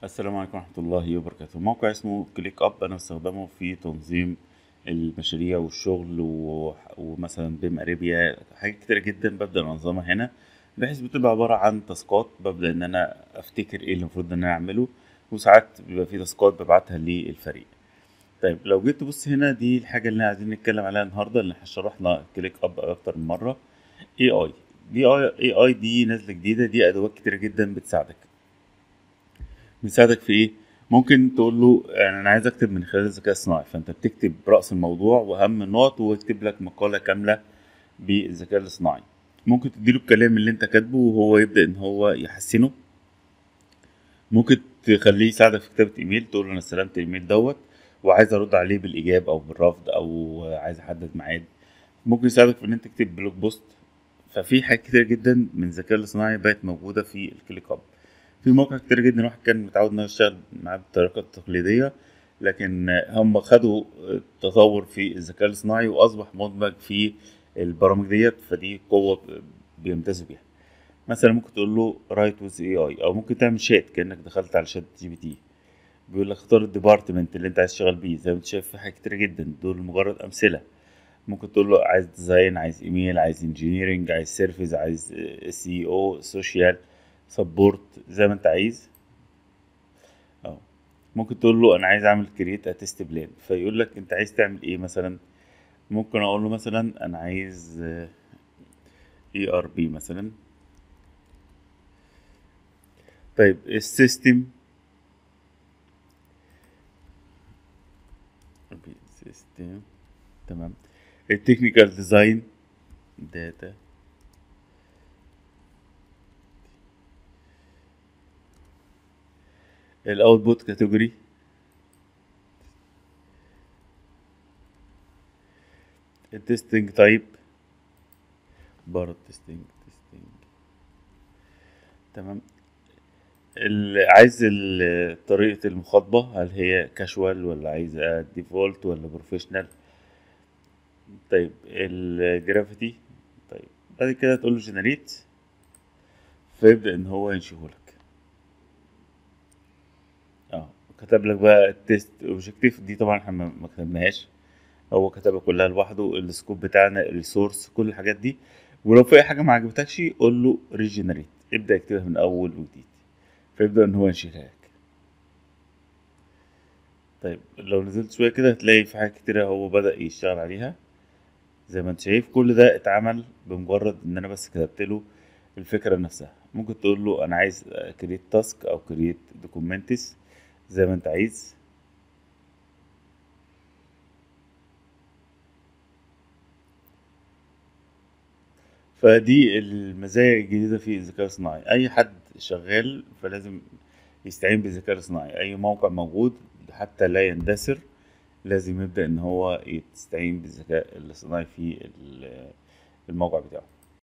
السلام عليكم ورحمة الله وبركاته موقع اسمه كليك اب انا بستخدمه في تنظيم المشاريع والشغل و... ومثلا بيم اريبيا حاجات كتيرة جدا ببدأ انظمها هنا بحيث بتبقى عبارة عن تاسكات ببدأ ان انا افتكر ايه اللي المفروض ان انا اعمله وساعات بيبقى في تاسكات ببعتها للفريق طيب لو جيت تبص هنا دي الحاجة اللي عايزين نتكلم عليها النهاردة اللي احنا شرحنا كليك اب اكتر من مرة اي اي دي اي اي دي نازلة جديدة دي ادوات كتيرة جدا بتساعدك بيساعدك في ايه ممكن تقول له يعني انا عايز اكتب من خلال الذكاء الصناعي فانت بتكتب راس الموضوع واهم النقط ويكتب لك مقاله كامله بالذكاء الاصطناعي ممكن تديله الكلام اللي انت كاتبه وهو يبدا ان هو يحسنه ممكن تخليه يساعدك في كتابه ايميل تقول له انا استلمت الايميل دوت وعايز ارد عليه بالايجاب او بالرفض او عايز احدد ميعاد ممكن يساعدك في ان انت تكتب بلوج بوست ففي حاجات كتير جدا من الذكاء الاصطناعي بقت موجوده في الكليك اب في مواقع كتير جدا الواحد كان متعود انه يشتغل معاه بالطريقة التقليدية لكن هم خدوا تطور في الذكاء الاصطناعي واصبح مدمج في البرامج ديت فدي قوة بيمتازوا بيها مثلا ممكن تقول له رايت ويز اي اي او ممكن تعمل شات كانك دخلت على شات جي بي تي بيقول لك اختار الديبارتمنت اللي انت عايز تشتغل بيه زي ما انت شايف في حاجات كتير جدا دول مجرد امثله ممكن تقول له عايز ديزاين عايز ايميل عايز انجينيرنج عايز سيرفيس عايز سي او سوشيال سبورت زي ما انت عايز اه ممكن تقول له انا عايز اعمل كرييت تيست بلان فيقول لك انت عايز تعمل ايه مثلا ممكن اقول له مثلا انا عايز اي ار بي مثلا طيب السيستم سيستم تمام التكنيكال ديزاين داتا الاوتبوت كاتيجوري التستنج تايب برضه تستنج تستنج تمام عايز طريقة المخاطبة هل هي كاجوال ولا عايزة ديفولت ولا بروفيشنال طيب الجرافيتي طيب بعد كده تقول له جنريت فيبدأ ان هو ينشهولك اه كتب لك بقى التيست اوبجكتيف دي طبعا احنا ما كتبناهاش هو كتبها كلها لوحده السكوب بتاعنا الريسورس كل الحاجات دي ولو في اي حاجه ما عجبتكش قول له ريجنريت ابدا اكتبها من اول وجديد فيبدا ان هو ينشيلها لك طيب لو نزلت شويه كده هتلاقي في حاجات كتيره هو بدا يشتغل عليها زي ما انت شايف كل ده اتعمل بمجرد ان انا بس كتبت له الفكره نفسها ممكن تقول له انا عايز كريت تاسك او كريت دوكيومنتس زي ما انت عايز فدي المزايا الجديدة في الذكاء الصناعي أي حد شغال فلازم يستعين بالذكاء الصناعي أي موقع موجود حتى لا يندثر لازم يبدأ إن هو يستعين بالذكاء الصناعي في الموقع بتاعه